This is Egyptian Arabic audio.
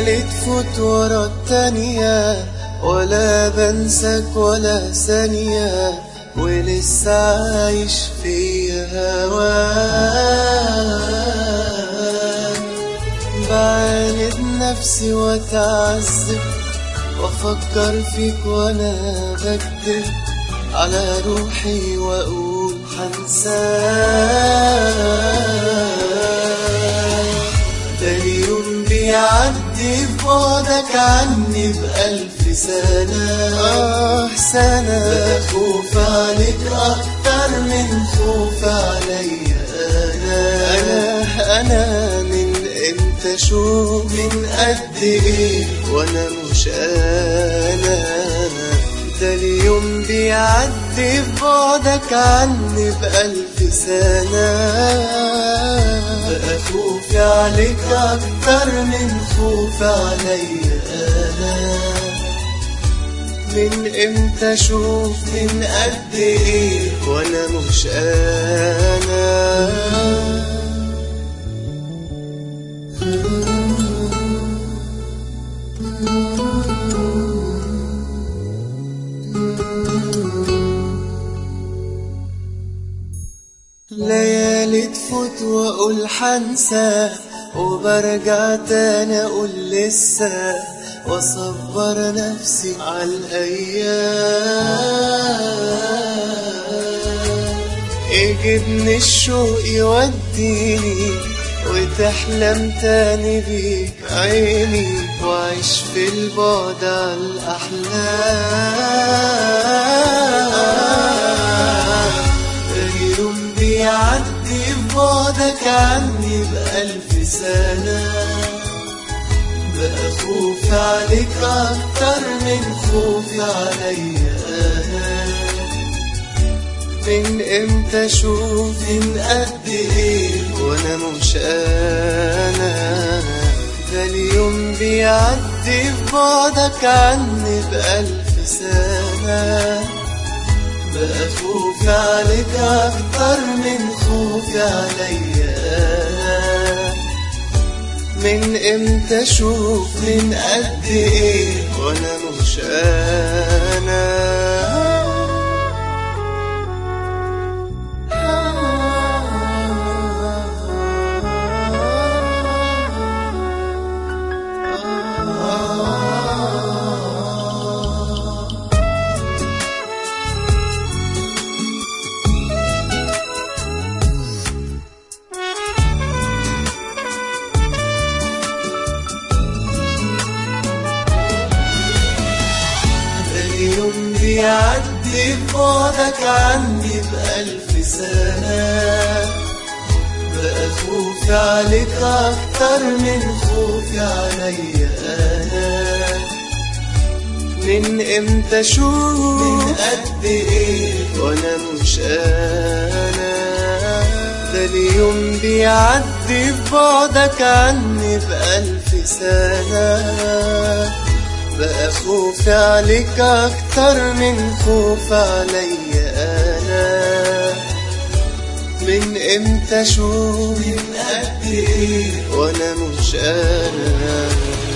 ليالي تفوت ورا التانية ولا بنسك ولا ثانية ولسه عايش في هواك بعاند نفسي واتعذب وافكر فيك وانا بكدب على روحي واقول حنساك ده اليوم بيعدي بعدك عني بألف سنة آه سنة بخوف عليك أكتر من خوف عليا أنا أنا أنا من إمتى أشوف من قد إيه وأنا مش أنا ده اليوم بيعدي بعدك عني بألف سنة بقى خوفي عليك أكتر من خوفي عليا أنا من امتى اشوف من قد ايه وانا مش انا ليالي تفوت واقول حنسى وبرجع تاني اقول لسه واصبر نفسي على الايام يجيبني الشوق يوديني وتحلم تاني بيك عيني وعيش في البعد على الاحلام اليوم بيعدي ببعدك عني بألف سنة بقى خوفي عليك أكتر من خوفي عليا أنا من امتى أشوف من قد إيه وأنا مش أنا ده اليوم بيعدي ببعدك عني بألف سنة بقى خوفي عليك أكتر من خوفي عليا أنا من امتى اشوف من قد ايه وانا مش انا اليوم بيعدي ببعدك عني بألف سنة بقى خوفي عليك أكتر من خوفي عليا أنا من امتى أشوف من قد إيه وأنا مش أنا ده اليوم بيعدي ببعدك عني بألف سنة بقى خوفي عليك أكتر من خوف عليا أنا من امتى أشوف من قد إيه وأنا مش أنا